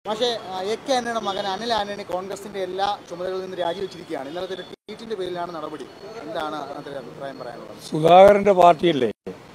പക്ഷേ ആ, A K ആന്റണിയുടെ മകൻ അനിൽ ആന്റണി കോൺഗ്രസിന്റെ എല്ലാ ചുമതലകളിൽ നിന്ന് രാജിവെച്ചിരിക്കുകയാണ് ഇന്നലത്തെ ഒരു ട്വീറ്റിന്റെ പേരിലാണ് നടപടി എന്താണ് അതിനകത്ത് അഭിപ്രായം പറയാനുള്ളത് സുധാകരൻ്റെ പാർട്ടിയല്ലേ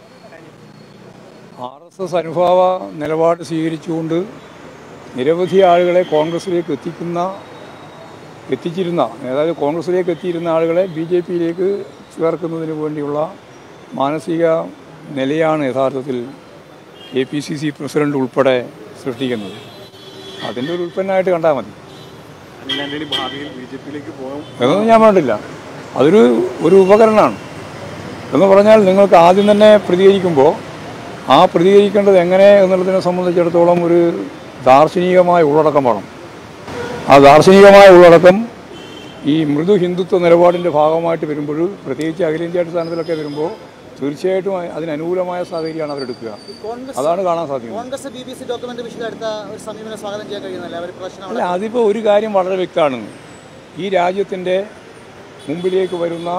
ആർ എസ് എസ് അനുഭാവ നിലപാട് സ്വീകരിച്ചുകൊണ്ട് നിരവധി ആളുകളെ കോൺഗ്രസിലേക്ക് എത്തിക്കുന്ന എത്തിച്ചിരുന്ന അതായത് കോൺഗ്രസിലേക്ക് എത്തിയിരുന്ന ആളുകളെ ബി ജെ പിയിലേക്ക് ചേർക്കുന്നതിന് വേണ്ടിയുള്ള മാനസിക നിലയാണ് യഥാർത്ഥത്തിൽ A P C C president ഉൾപ്പെടെ സൃഷ്ടിക്കുന്നത് അതിൻ്റെ ഒരു ഉൽപ്പന്നമായിട്ട് കണ്ടാൽ മതി അനിൽ ആന്റണി ഭാവിയിൽ ബി ജെ പിയിലേക്ക് പോകും എന്നൊന്നും ഞാൻ പറഞ്ഞില്ല അതൊരു ഒരു ഉപകരണമാണ് എന്ന് പറഞ്ഞാൽ നിങ്ങൾക്ക് ആദ്യം തന്നെ പ്രതികരിക്കുമ്പോൾ ആ പ്രതികരിക്കേണ്ടത് എങ്ങനെ എന്നുള്ളതിനെ സംബന്ധിച്ചിടത്തോളം ഒരു ദാർശനികമായ ഉള്ളടക്കം വേണം ആ ദാർശനികമായ ഉള്ളടക്കം ഈ മൃദു ഹിന്ദുത്വ നിലപാടിൻ്റെ ഭാഗമായിട്ട് വരുമ്പോൾ പ്രത്യേകിച്ച് അഖിലേന്ത്യാ അടിസ്ഥാനത്തിലൊക്കെ വരുമ്പോൾ തീർച്ചയായിട്ടും അതിനനുകൂലമായ സാഹചര്യമാണ് അവരെടുക്കുക ഈ കോൺഗ്രസ് അതാണ് കാണാൻ സാധിക്കുന്നത് Congress B B C document വിഷയത്തിൽ അടുത്ത ഒരു സമീപനം സ്വാഗതം ചെയ്യാൻ കഴിയുന്നില്ല അവർ പ്രശ്നം അല്ല അതിപ്പോൾ ഒരു കാര്യം വളരെ വ്യക്തമാണ് ഈ രാജ്യത്തിൻ്റെ മുമ്പിലേക്ക് വരുന്ന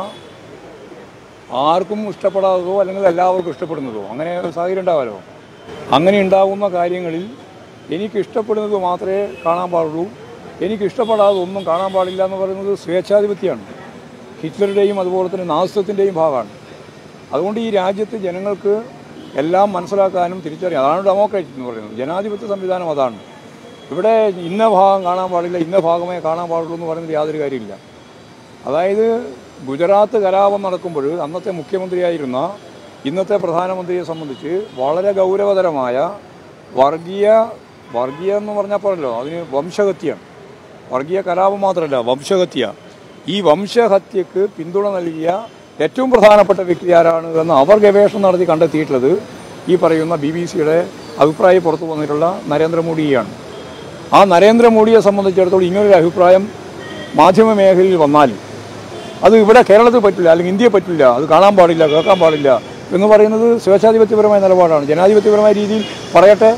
ആർക്കും ഇഷ്ടപ്പെടാത്തതോ അല്ലെങ്കിൽ എല്ലാവർക്കും ഇഷ്ടപ്പെടുന്നതോ അങ്ങനെ ഒരു സാഹചര്യം ഉണ്ടാവാലോ അങ്ങനെ ഉണ്ടാകുന്ന കാര്യങ്ങളിൽ എനിക്ക് ഇഷ്ടപ്പെടുന്നത് മാത്രമേ കാണാൻ പാടുള്ളൂ എനിക്ക് ഇഷ്ടപ്പെടാതെ ഒന്നും കാണാൻ പാടില്ല എന്ന് പറയുന്നത് സ്വേച്ഛാധിപത്യമാണ് ഹിറ്റ്ലറുടെയും അതുപോലെ തന്നെ നാസ്തത്തിൻ്റെയും ഭാഗമാണ് അതുകൊണ്ട് ഈ രാജ്യത്ത് ജനങ്ങൾക്ക് എല്ലാം മനസ്സിലാക്കാനും തിരിച്ചറിയാം അതാണ് ഡെമോക്രാറ്റ് എന്ന് പറയുന്നത് ജനാധിപത്യ സംവിധാനം അതാണ് ഇവിടെ ഇന്ന ഭാഗം കാണാൻ പാടില്ല ഇന്ന ഭാഗമേ കാണാൻ പാടുള്ളൂ എന്ന് പറയുന്നത് യാതൊരു കാര്യമില്ല അതായത് ഗുജറാത്ത് കലാപം നടക്കുമ്പോൾ അന്നത്തെ മുഖ്യമന്ത്രിയായിരുന്ന ഇന്നത്തെ പ്രധാനമന്ത്രിയെ സംബന്ധിച്ച് വളരെ ഗൗരവതരമായ വർഗീയ വർഗീയ എന്ന് പറഞ്ഞാൽ പോരല്ലോ അതിന് വംശഹത്യയാണ് വർഗീയ കലാപം മാത്രമല്ല വംശഹത്യ ഈ വംശഹത്യക്ക് പിന്തുണ നൽകിയ ഏറ്റവും പ്രധാനപ്പെട്ട വ്യക്തി ആരാണ് എന്ന് അവർ ഗവേഷണം നടത്തി കണ്ടെത്തിയിട്ടുള്ളത് ഈ പറയുന്ന ബി ബി സിയുടെ അഭിപ്രായം പുറത്തു വന്നിട്ടുള്ള നരേന്ദ്രമോദിയാണ് ആ നരേന്ദ്രമോദിയെ സംബന്ധിച്ചിടത്തോളം ഇങ്ങനൊരു അഭിപ്രായം മാധ്യമ മേഖലയിൽ വന്നാൽ അത് ഇവിടെ കേരളത്തിൽ പറ്റില്ല അല്ലെങ്കിൽ ഇന്ത്യയെ പറ്റില്ല അത് കാണാൻ പാടില്ല കേൾക്കാൻ പാടില്ല എന്ന് പറയുന്നത് സ്വേച്ഛാധിപത്യപരമായ നിലപാടാണ് ജനാധിപത്യപരമായ രീതിയിൽ പറയട്ടെ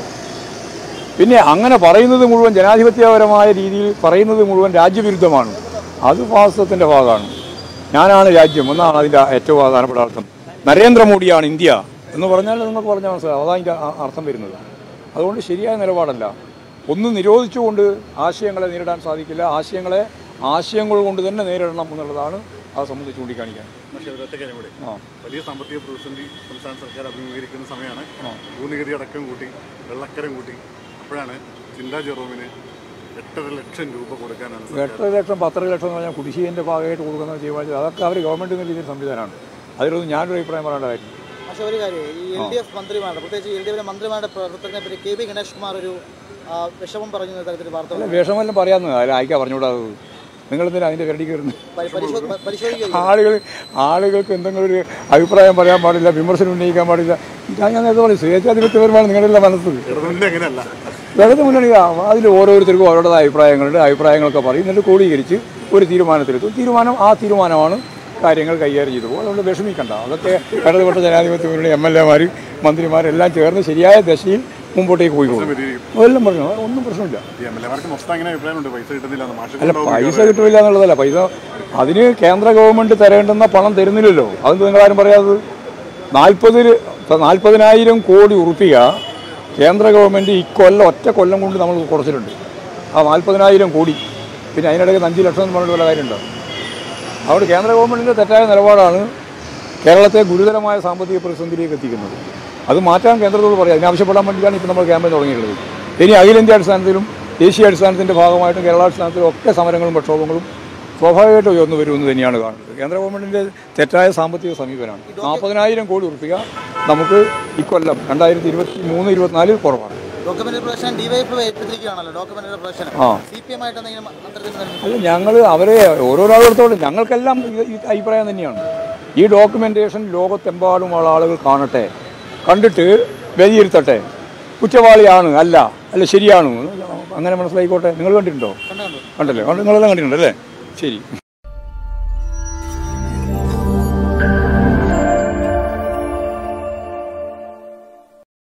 പിന്നെ അങ്ങനെ പറയുന്നത് മുഴുവൻ ജനാധിപത്യപരമായ രീതിയിൽ പറയുന്നത് മുഴുവൻ രാജ്യവിരുദ്ധമാണ് അത് വാസ്തവത്തിൻ്റെ ഭാഗമാണ് ഞാനാണ് രാജ്യം എന്നാണ് അതിൻ്റെ ഏറ്റവും പ്രധാനപ്പെട്ട അർത്ഥം നരേന്ദ്രമോദിയാണ് ഇന്ത്യ എന്ന് പറഞ്ഞാൽ നിങ്ങൾക്ക് പറഞ്ഞാൽ മനസ്സിലാവും അതാണ് അതിൻ്റെ അ- അർത്ഥം വരുന്നത് അതുകൊണ്ട് ശരിയായ നിലപാടല്ല ഒന്ന് നിരോധിച്ചുകൊണ്ട് ആശയങ്ങളെ നേരിടാൻ സാധിക്കില്ല ആശയങ്ങളെ ആശയങ്ങൾ കൊണ്ട് തന്നെ നേരിടണം എന്നുള്ളതാണ് അത് സംബന്ധിച്ച് ചൂണ്ടിക്കാണിക്കാൻ പക്ഷേ ഒരൊറ്റ കാര്യം കൂടി ആ വലിയ സാമ്പത്തിക പ്രതിസന്ധി സംസ്ഥാന സർക്കാർ അഭിമുഖീകരിക്കുന്ന സമയമാണ് ഭൂനികുതി അടക്കം കൂട്ടി വെള്ളക്കരം കൂട്ടി അപ്പോഴാണ് ചിന്താ ജെറോമിന് എട്ടര ലക്ഷം രൂപ കൊടുക്കാനാണ് സർക്കാർ എട്ടര ലക്ഷം പത്തര ലക്ഷം എന്ന് പറഞ്ഞാൽ കുടിശ്ശികൻ്റെ ഭാഗമായിട്ട് കൊടുക്കുന്ന തീരുമാനിച്ചത് അതൊക്കെ അവർ ഗവൺമെൻറ് എന്ന രീതിയിൽ സംവിധാനമാണ് അതിലൊന്നും ഞാനൊരു അഭിപ്രായം പറയേണ്ട കാര്യം പക്ഷേ ഒരു കാര്യം ഈ എൽ ഡി എഫ് മന്ത്രിമാരുടെ പ്രത്യേകിച്ച് എൽ ഡി എഫിലെ മന്ത്രിമാരുടെ പ്രവർത്തനത്തെ പറ്റി കെ പി ഗണേഷ് കുമാർ ഒരു ആ, വിഷമം പറഞ്ഞു എന്ന തരത്തിൽ വാർത്ത അല്ല വിഷമെല്ലാം പറയാമെന്ന് അതിൽ അയക്കാൻ പറഞ്ഞുകൂടാത് നിങ്ങളെന്തിനാ അതിൻ്റെ കരടി കയറുന്നത് പരി- പരിശോ- പരിശോധിക്കുക ആളുകൾ ആളുകൾക്ക് എന്തെങ്കിലും ഒരു അഭിപ്രായം പറയാൻ പാടില്ല വിമർശനം ഉന്നയിക്കാൻ പാടില്ല ഇതാ ഞാൻ നേരത്തെ പറയും സ്വേച്ഛാധിപത്യപരമാണ് നിങ്ങളുടെ മനസ്സ് ഇടതുമുന്നണി അങ്ങനെയല്ല ഇടത് മുന്നണി അതിൽ ഓരോരുത്തർക്കും അവരുടേതായ അഭിപ്രായങ്ങളുണ്ട് അഭിപ്രായങ്ങളൊക്കെ പറയും എന്നിട്ട് ക്രോഡീകരിച്ച് ഒരു തീരുമാനത്തിലെത്തും തീരുമാനം ആ തീരുമാനമാണ് കാര്യങ്ങൾ കൈകാര്യം ചെയ്തു പോകും അതുകൊണ്ട് വിഷമിക്കണ്ട അതൊക്കെ ഇടതുപെട്ട ജനാധിപത്യ മുന്നണി എം എൽ എമാർ മന്ത്രിമാരെല്ലാം ചേർന്ന് ശരിയായ ദശയിൽ മുമ്പോട്ടേക്ക് പോയിക്കോളും എല്ലാം പറഞ്ഞു ഒന്നും പ്രശ്നമില്ല ഈ എം എൽ എമാർക്ക് മൊത്തം അങ്ങനെ അഭിപ്രായമുണ്ട് പൈസ കിട്ടുന്നില്ല എന്ന് മാഷ് അല്ല പൈസ കിട്ടില്ല എന്നുള്ളതല്ല പൈസ അതിന് കേന്ദ്ര ഗവൺമെന്റ് തരേണ്ടുന്ന പണം തരുന്നില്ലല്ലോ അത് നിങ്ങളാരും പറയാത്തത് നാൽപ്പത് നാൽപ്പതിനായിരം കോടി ഉറുപ്പിക കേന്ദ്ര ഗവൺമെന്റ് ഇക്കൊല്ലം ഒറ്റ കൊല്ലം കൊണ്ട് നമ്മൾ കുറച്ചിട്ടുണ്ട് ആ നാൽപ്പതിനായിരം കോടി പിന്നെ അതിനിടയ്ക്ക് അഞ്ച് ലക്ഷം എന്ന് പറഞ്ഞിട്ട് വല്ല കാര്യമുണ്ടോ അതുകൊണ്ട് കേന്ദ്ര ഗവൺമെന്റിന്റെ തെറ്റായ നിലപാടാണ് കേരളത്തെ ഗുരുതരമായ സാമ്പത്തിക പ്രതിസന്ധിയിലേക്ക് എത്തിക്കുന്നത് അത് മാറ്റാൻ കേന്ദ്രത്തോട് പറയാം അതിനാവശ്യപ്പെടാൻ വേണ്ടിയാണ് ഇപ്പോൾ നമ്മൾ ക്യാമ്പയിൻ തുടങ്ങിയിട്ടുള്ളത് ഇനി അഖിലേന്ത്യാ അടിസ്ഥാനത്തിലും ദേശീയ അടിസ്ഥാനത്തിൻ്റെ ഭാഗമായിട്ടും കേരളാടിസ്ഥാനത്തിലും ഒക്കെ സമരങ്ങളും പ്രക്ഷോഭങ്ങളും സ്വാഭാവികമായിട്ടും ഉയർന്നു വരുമെന്ന് തന്നെയാണ് കാണുന്നത് കേന്ദ്ര ഗവൺമെൻറ്റിൻ്റെ തെറ്റായ സാമ്പത്തിക സമീപനമാണ് നാൽപ്പതിനായിരം കോടി ഉറപ്പിക നമുക്ക് ഇക്കൊല്ലം രണ്ടായിരത്തി ഇരുപത്തി മൂന്ന് ഇരുപത്തിനാലിൽ കുറവാണ് ഡോക്യുമെന്റ് പ്രവേശനം ഡിവൈഎഫ് ഏൽപ്പിച്ചിരിക്കുകയാണല്ലോ ഡോക്യുമെന്റ് പ്രവേശനം ആ സി പി എം ആയിട്ട് എന്തെങ്കിലും അത്തരത്തിൽ എന്തെങ്കിലും അല്ല ഞങ്ങൾ അവരെ ഓരോരാളെടുത്തോളം ഞങ്ങൾക്കെല്ലാം ഇത് ഈ അഭിപ്രായം തന്നെയാണ് ഈ ഡോക്യുമെൻറ്റേഷൻ ലോകത്തെമ്പാടുമുള്ള ആളുകൾ കാണട്ടെ കണ്ടിട്ട് വിലയിരുത്തട്ടെ കുറ്റവാളിയാണ് അല്ല അല്ല ശരിയാണ് അങ്ങനെ മനസ്സിലായിക്കോട്ടെ നിങ്ങൾ കണ്ടിട്ടുണ്ടോ കണ്ടു കണ്ടു കണ്ടല്ലേ കണ്ട് നിങ്ങളെല്ലാം കണ്ടിട്ടുണ്ടല്ലേ ശരി